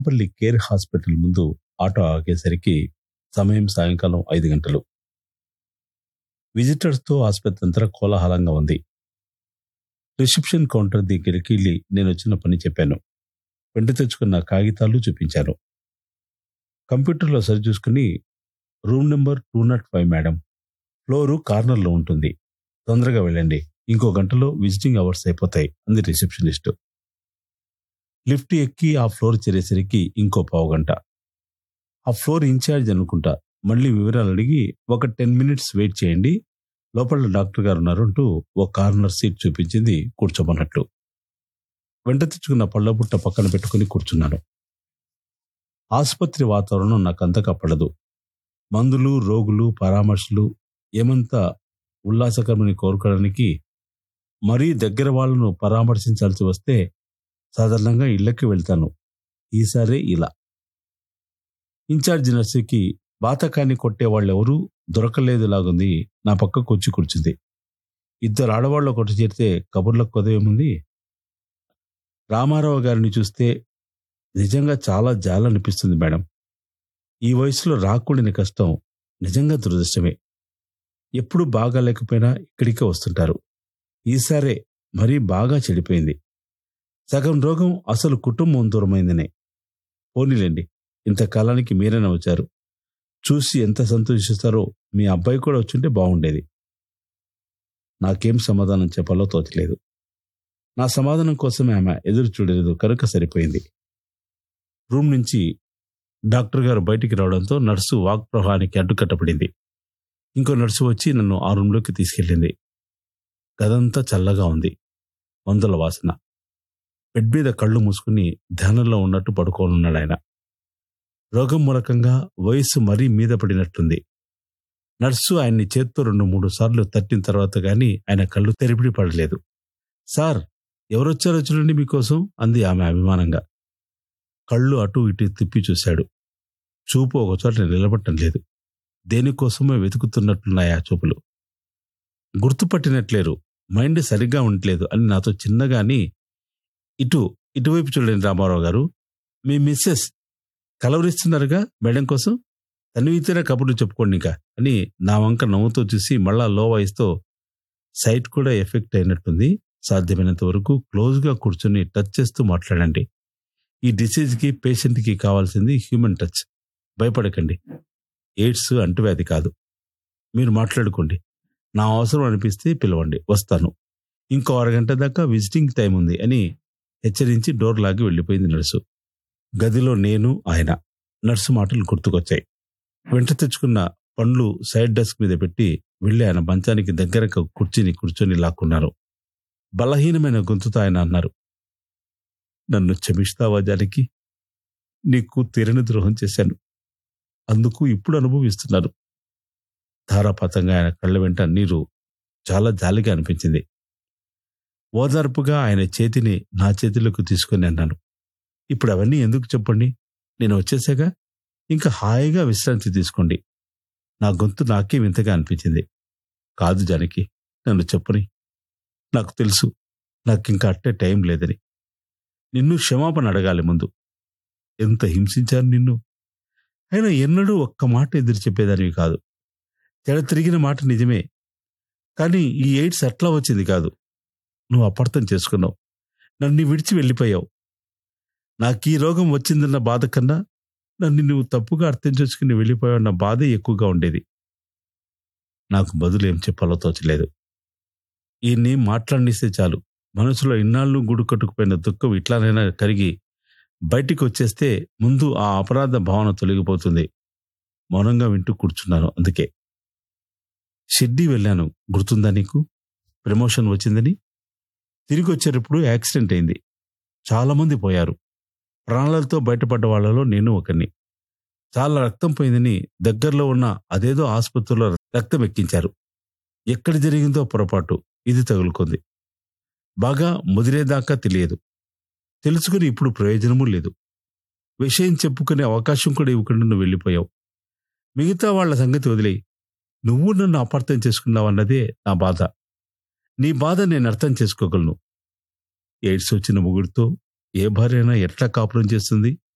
పల్లి care hospital ముందు auto ఆగేసరికి సమయం సాయంకాలం ఐదు గంటలు విజిటర్స్తో ఆసుపత్రి అంతా కోలాహలంగా ఉంది రిసెప్షన్ కౌంటర్ దగ్గరికి వెళ్ళి నేను వచ్చిన పని చెప్పాను వెంట తెచ్చుకున్న కాగితాలు చూపించాను కంప్యూటర్లో సరిచూసుకుని room number two not five madam floor కార్నర్లో ఉంటుంది తొందరగా వెళ్ళండి ఇంకో గంటలో విజిటింగ్ అవర్స్ అయిపోతాయి అంది రిసెప్షనిస్ట్ లిఫ్ట్ ఎక్కి ఆ ఫ్లోర్ చేరేసరికి ఇంకో పావు గంట ఆ ఫ్లోర్ ఇన్ఛార్జ్ అనుకుంటా మళ్ళీ వివరాలు అడిగి ఒక టెన్ మినిట్స్ వెయిట్ చేయండి లోపల డాక్టర్ గారు ఉన్నారు అంటూ ఓ కార్నర్ సీట్ చూపించింది కూర్చోమన్నట్లు వెంట తెచ్చుకున్న పళ్ళ బుట్ట పక్కన పెట్టుకుని కూర్చున్నాను ఆసుపత్రి వాతావరణం నాకు అంతగా పడదు మందులు రోగులు పరామర్శలు ఏమంతా ఉల్లాసకరమని కోరుకోవడానికి మరీ దగ్గర వాళ్ళను పరామర్శించాల్సి వస్తే సాధారణంగా ఇళ్ళకి వెళ్తాను ఈసారి ఇలా ఇన్ఛార్జ్ నర్సుకి బాతకాన్ని కొట్టే వాళ్ళెవరూ దొరకలేదు లాగుంది నా పక్కకు వచ్చి కూర్చుంది ఇద్దరు ఆడవాళ్ళు ఒకటి చేరితే కబుర్లకు కొదవేముంది రామారావు గారిని చూస్తే నిజంగా చాలా జాలనిపిస్తుంది మేడం ఈ వయసులో రాకూడని కష్టం నిజంగా దురదృష్టమే ఎప్పుడు బాగా లేకపోయినా ఇక్కడికే వస్తుంటారు ఈసారే మరీ బాగా చెడిపోయింది సగం రోగం అసలు కుటుంబం దూరమైందనే పోనీలేండి ఇంతకాలానికి మీరైనా వచ్చారు చూసి ఎంత సంతోషిస్తారో మీ అబ్బాయి కూడా వచ్చుంటే బాగుండేది నాకేం సమాధానం చెప్పాలో తోచలేదు నా సమాధానం కోసమే ఆమె ఎదురు చూడలేదు కనుక సరిపోయింది రూమ్ నుంచి డాక్టర్ గారు బయటికి రావడంతో నర్సు వాక్ ప్రవాహానికి అడ్డుకట్టబడింది ఇంకో నర్సు వచ్చి నన్ను ఆ రూమ్లోకి తీసుకెళ్ళింది గదంతా చల్లగా ఉంది మందుల వాసన బెడ్ మీద కళ్ళు మూసుకుని ధ్యానంలో ఉన్నట్టు పడుకోనున్నాడు ఆయన రోగం మూలకంగా వయస్సు మరీ మీద పడినట్టుంది నర్సు ఆయన్ని చేత్తో రెండు మూడు సార్లు తట్టిన తర్వాత గాని ఆయన కళ్ళు తెరిపిడి పడలేదు సార్ ఎవరొచ్చారో చూడండి మీకోసం అంది ఆమె అభిమానంగా కళ్ళు అటు ఇటు తిప్పి చూశాడు చూపు ఒకచోట నిలబట్టం లేదు దేనికోసమో వెతుకుతున్నట్లున్నాయి ఆ చూపులు గుర్తుపట్టినట్లేరు మైండ్ సరిగ్గా ఉండట్లేదు అని నాతో చిన్నగాని ఇటు ఇటువైపు చూడండి రామారావు గారు మీ మిస్సెస్ కలవరిస్తున్నారుగా మేడం కోసం తనివితేనే కబుర్లు చెప్పుకోండి ఇంకా అని నా వంక నవ్వుతూ చూసి మళ్ళా లో వాయిస్తో సైట్ కూడా ఎఫెక్ట్ అయినట్టుంది సాధ్యమైనంత వరకు క్లోజ్గా కూర్చొని టచ్ చేస్తూ మాట్లాడండి ఈ డిసీజ్కి పేషెంట్కి కావాల్సింది హ్యూమన్ టచ్ భయపడకండి ఎయిడ్స్ అంటువ్యాధి కాదు మీరు మాట్లాడుకోండి నా అవసరం అనిపిస్తే పిలవండి వస్తాను ఇంకో అరగంట దాకా విజిటింగ్ టైం ఉంది అని హెచ్చరించి డోర్ లాగి వెళ్ళిపోయింది నర్సు గదిలో నేను ఆయన నర్సు మాటలు గుర్తుకొచ్చాయి వెంట తెచ్చుకున్న పండ్లు సైడ్ డెస్క్ మీద పెట్టి వెళ్ళి ఆయన మంచానికి దగ్గర కుర్చీని కూర్చొని లాక్కున్నారు బలహీనమైన గొంతుతో ఆయన అన్నారు నన్ను క్షమిస్తావా జానకి నీకు తీరని ద్రోహం చేశాను అందుకు ఇప్పుడు అనుభవిస్తున్నాను ధారాపాతంగా ఆయన కళ్ళ వెంట నీరు చాలా జాలిగా అనిపించింది ఓదార్పుగా ఆయన చేతిని నా చేతిలోకి తీసుకుని అన్నాను ఇప్పుడు అవన్నీ ఎందుకు చెప్పండి నేను వచ్చేసాగా ఇంకా హాయిగా విశ్రాంతి తీసుకోండి నా గొంతు నాకే వింతగా అనిపించింది కాదు జానకి నన్ను చెప్పని నాకు తెలుసు నాకింకా అట్టే టైం లేదని నిన్ను క్షమాపణ అడగాలి ముందు ఎంత హింసించాను నిన్ను అయినా ఎన్నడూ ఒక్క మాట ఎదురు చెప్పేదానివి కాదు తెడ తిరిగిన మాట నిజమే కానీ ఈ ఎయిడ్స్ అట్లా వచ్చింది కాదు నువ్వు అపార్థం చేసుకున్నావు నన్ను విడిచి వెళ్ళిపోయావు నాకు ఈ రోగం వచ్చిందన్న బాధ కన్నా నన్ను నువ్వు తప్పుగా అర్థం చేసుకుని వెళ్ళిపోయావన్న బాధే ఎక్కువగా ఉండేది నాకు బదులు ఏం చెప్పాలో తోచలేదు ఈయన్ని మాట్లాడిస్తే చాలు మనసులో ఇన్నాళ్ళు గుడు కట్టుకుపోయిన దుఃఖం ఇట్లానైనా కరిగి బయటికి వచ్చేస్తే ముందు ఆ అపరాధ భావన తొలగిపోతుంది మౌనంగా వింటూ కూర్చున్నాను అందుకే షిడ్డీ వెళ్ళాను గుర్తుందా నీకు ప్రమోషన్ వచ్చిందని తిరిగి వచ్చేటప్పుడు యాక్సిడెంట్ అయింది చాలా మంది పోయారు ప్రాణాలతో బయటపడ్డ వాళ్ళలో నేను ఒకరిని చాలా రక్తం పోయిందని దగ్గరలో ఉన్న అదేదో ఆసుపత్రిలో రక్తం ఎక్కించారు ఎక్కడ జరిగిందో పొరపాటు ఇది తగులుకుంది బాగా ముదిరేదాకా తెలియదు తెలుసుకుని ఇప్పుడు ప్రయోజనమూ లేదు విషయం చెప్పుకునే అవకాశం కూడా ఇవ్వకుండా నువ్వు వెళ్ళిపోయావు మిగతా వాళ్ళ సంగతి వదిలేయి నువ్వు నన్ను అపార్థం చేసుకున్నావన్నదే నా బాధ నీ బాధ నేను అర్థం చేసుకోగలను ఎయిడ్స్ వచ్చిన ముగుడితో ఏ భార్య అయినా ఎట్లా కాపురం చేస్తుంది